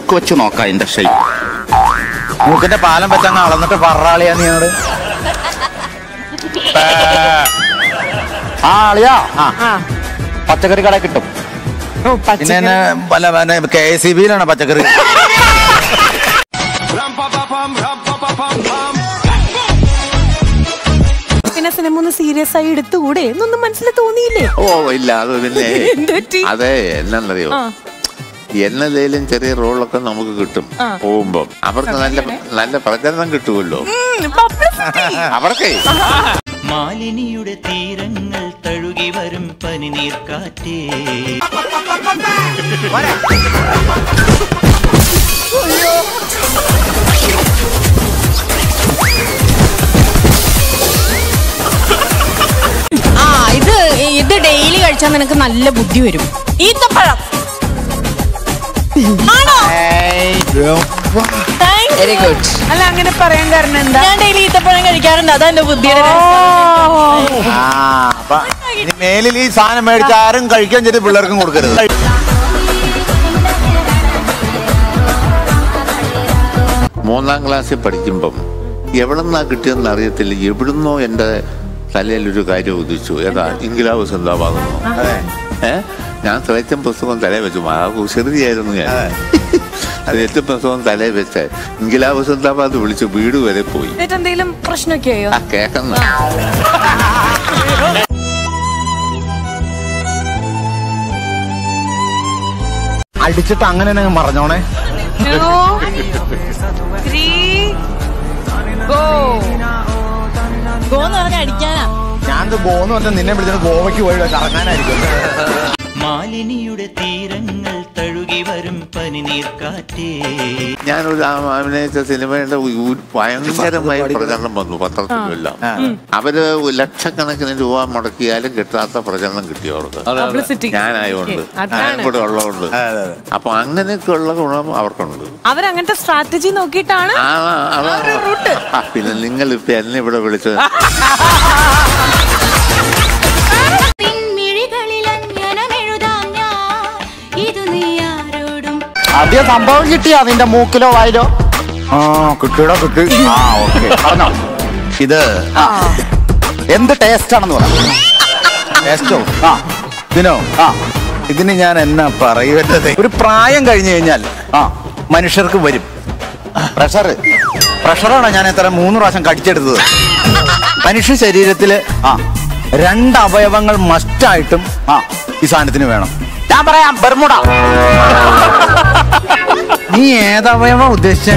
മൂക്ക് വെച്ച് നോക്കാം അതിന്റെ ഷെയ്പ്പ് മൂക്കിന്റെ പാലം വെച്ചങ്ങ് അളന്നിട്ട് പററാളിയാ നീ അങ്ങോട്ട് ആ അളിയാ ആ ആ പച്ചക്കറി കട കിട്ടും ഓ പിന്നെ പച്ചക്കറി എന്നെ വല്ല കെ സി ബിയിലാണ് പച്ചക്കറി പിന്നെ സിനിമ ഒന്ന് സീരിയസ് ആയി എടുത്തുകൂടെ എന്നൊന്നും മനസ്സിൽ തോന്നിയില്ലേ ഓ ഇല്ല അത് പിന്നെ എന്ത് പറ്റി? അതെ എന്നാന്നറിയോ ആ. എന്നതേലും ചെറിയ റോളൊക്കെ നമുക്ക് കിട്ടും ആ. പോകുമ്പോ അവർക്ക് നല്ല നല്ല പ്രചരണം കിട്ടുമല്ലോ ഉം, publicity. അവർക്കേ മാലിനിയുടെ തീരങ്ങൾ തഴുകി വരും പനിനീർക്കാറ്റേ ആ ഇത് ഇത് ഡെയിലി കഴിച്ചാൽ നിനക്ക് നല്ല ബുദ്ധി വരും ഈത്തപ്പഴം ആണോ വെരി ഗുഡ് അല്ല അങ്ങനെ പറയാൻ കാരണം എന്താ ഞാൻ ഡെയിലി ഈത്തപ്പഴം കഴിക്കാറുണ്ട് അതാ എന്റെ ബുദ്ധിയുടെ രഹസ്യം. ആ അപ്പൊ ഇനി മേലിൽ ഈ സാധനം മേടിച്ച് ആരും കഴിക്കാൻ ചെയ്ത് പിള്ളേർക്കും കൊടുക്കരുത് മൂന്നാം ക്ലാസ്സിൽ പഠിക്കുമ്പം എവിടെന്നാ കിട്ടിയെന്ന് അറിയത്തില്ല എവിടുന്നോ എൻ്റെ തലയിൽ ഒരു കാര്യം ഉദിച്ചു ഏതാ ഇംഗ്ലാവ് സിന്ദാബാദെന്നോ ഏ ഞാൻ സെലക്ഷൻ പുസ്തകം തലയിൽ വെച്ചു ആ കുസൃതിയായിരുന്നു ഞാൻ സെലക്ഷൻ പുസ്തകം തലയിൽ വെച്ച് ഇംഗ്ലാവ് സിന്ദാബാദ് വിളിച്ച് വീട് വരെ പോയി എന്നിട്ട് എന്തെങ്കിലും പ്രശ്നമൊക്കെ ആയോ ആ കേക്കുന്ന അടിച്ചിട്ട് അങ്ങനെ അങ്ങ് മറഞ്ഞോണേ ഗോന്ന് പറഞ്ഞ അടിക്കാനാ ഞാനത് ഗോന്ന് പറഞ്ഞാൽ നിന്നെ വിളിച്ചിട്ട് ഗോവയ്ക്ക് പോയി കറങ്ങാനായിരിക്കും മാലിനിയുടെ തീരങ്ങൾ തഴുകി വരും പനിനീർക്കാറ്റേ ഞാനൊരു ആ അഭിനയിച്ച സിനിമയുടെ ഉ- ഭയങ്കരമായ പ്രചരണം വന്നു പത്രത്തിലെല്ലാം അവര് ലക്ഷക്കണക്കിന് രൂപ മുടക്കിയാലും കിട്ടാത്ത പ്രചരണം കിട്ടി അവർക്ക് പബ്ലിസിറ്റി ഞാനായോണ്ട് അതാണ്. ഞാൻ കൂടെ ഉള്ളതുകൊണ്ട് അപ്പൊ അങ്ങനെയൊക്കെയുള്ള ഗുണം അവർക്കുണ്ട് അവരങ്ങനത്തെ സ്ട്രാറ്റജി നോക്കിയിട്ടാണ് ആ അതാ ആ, പിന്നെ നിങ്ങൾ ഇപ്പൊ എന്നെ ഇവിടെ വിളിച്ചത് ആദ്യം സംഭവം കിട്ടിയാ നിന്റെ മൂക്കിലോ വായിലോ ആ കിട്ടിയടോ കിട്ടി ആ ഓക്കെ പറഞ്ഞോ ഇത് എന്ത് ടേസ്റ്റ് ആണെന്ന് പറ ടേസ്റ്റോ ആ ഇതിനോ ആ ഇതിന് ഞാൻ എന്നാ പറയുന്നത് ഒരു പ്രായം കഴിഞ്ഞു കഴിഞ്ഞാൽ ആ മനുഷ്യർക്ക് വരും പ്രഷർ പ്രഷറാണ് ഞാൻ എത്ര മൂന്ന് പ്രാവശ്യം കടിച്ചെടുത്തത് മനുഷ്യ ശരീരത്തില് ആ രണ്ട് അവയവങ്ങൾ മസ്റ്റായിട്ടും ആ ഈ സാധനത്തിന് വേണം ഞാൻ പറയാം ബർമുട നീ ഏതവയവ ഉദ്ദേശിച്ച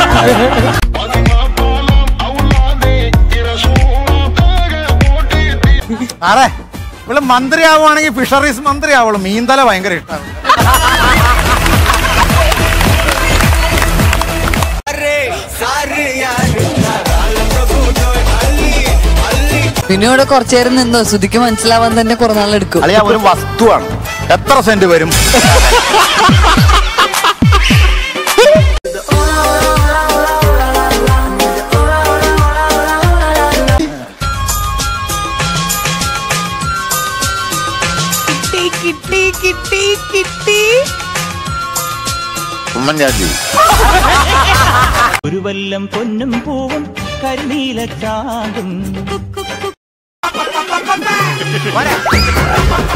അതെ ഇവള് മന്ത്രി ആവുകയാണെങ്കിൽ ഫിഷറീസ് മന്ത്രി ആവുള്ളൂ മീൻതല ഭയങ്കര ഇഷ്ടമാണ് പിന്നെ ഇവിടെ കുറച്ചു നേരം നിന്നോ ശ്രുതിക്ക് മനസ്സിലാവാൻ തന്നെ കുറെ നാളെടുക്കും അളിയ ഒരു വസ്തുവാണ് എത്ര സെന്റ് വരും കിട്ടി കിട്ടി കിട്ടി കിട്ടി ഉമ്മൻചാണ്ടി ഒരു വല്ലം പൊന്നും പൂവും കരിനീല ചാന്തും